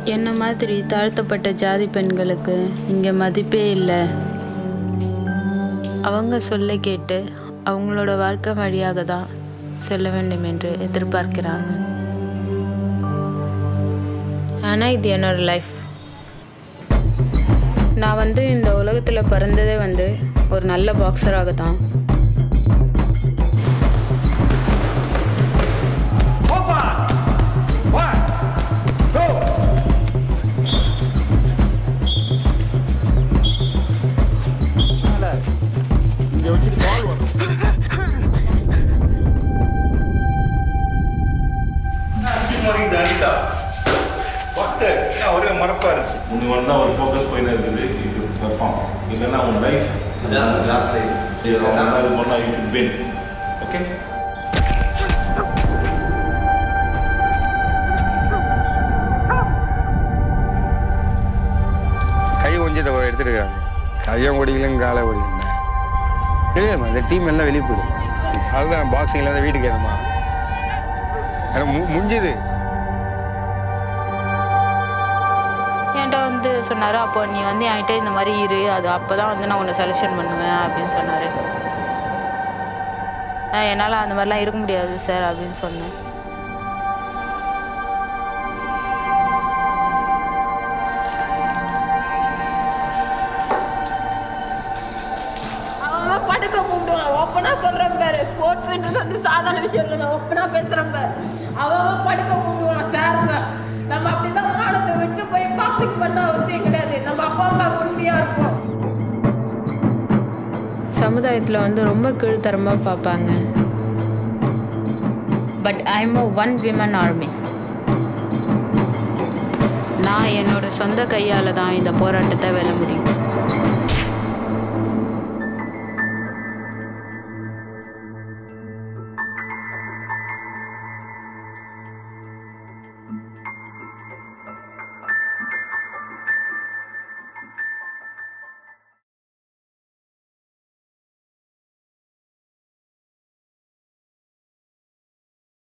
என்ன மாதிரி தாழ்த்தப்பட்ட ஜாதி பெண்களுக்கு இங்கே மதிப்பே இல்லை அவங்க சொல்ல கேட்டு அவங்களோட வாழ்க்கை வழியாக தான் செல்ல வேண்டும் என்று எதிர்பார்க்கிறாங்க ஆனால் இது என்னோட லைஃப் நான் வந்து இந்த உலகத்தில் பிறந்ததே வந்து ஒரு நல்ல பாக்ஸராக தான் இங்க வச்சுட்டு பால் வரும் ஒரே மறப்பாரு நீ வந்து ஒரு ஃபோக்கஸ் போயின்னு இருக்குது யூ ஷுட் பெர்ஃபார்ம் இல்லைன்னா உன் லைஃப் லாஸ்ட் லைஃப் இது பண்ணால் யூ ஷுட் வின் ஓகே கை கொஞ்சத்தை எடுத்துருக்காங்க கையும் ஓடிக்கலும் காலை ஓடிக்கல இல்லைம்மா இந்த டீம் எல்லாம் வெளியே போயிடும் அதுதான் பாக்ஸிங்கில் தான் வீட்டுக்கு ஏறமா எனக்கு மு முடிஞ்சுது என்கிட்ட வந்து சொன்னார் அப்போ நீ வந்து என்கிட்ட இந்த மாதிரி இரு அது அப்போ தான் வந்து நான் உன்னை செலெக்ஷன் பண்ணுவேன் அப்படின்னு சொன்னார் நான் என்னால் அந்த மாதிரிலாம் இருக்க முடியாது சார் அப்படின்னு சொன்னேன் அவன் படுக்க கூப்பிடுவான் ஓப்பனா சொல்றேன் பாரு ஸ்போர்ட்ஸ் வந்து சாதாரண விஷயம் இல்லை நான் ஓப்பனா பேசுறேன் பாரு அவன் படுக்க கூப்பிடுவான் சாருங்க நம்ம அப்படிதான் மானத்தை விட்டு போய் பாக்ஸிங் பண்ண அவசியம் கிடையாது நம்ம அப்பா அம்மா உண்மையா இருப்போம் சமுதாயத்தில் வந்து ரொம்ப கீழ்த்தரமாக பார்ப்பாங்க but I'm a one women army நான் என்னோட சொந்த கையால் தான் இந்த போராட்டத்தை வெல்ல முடியும்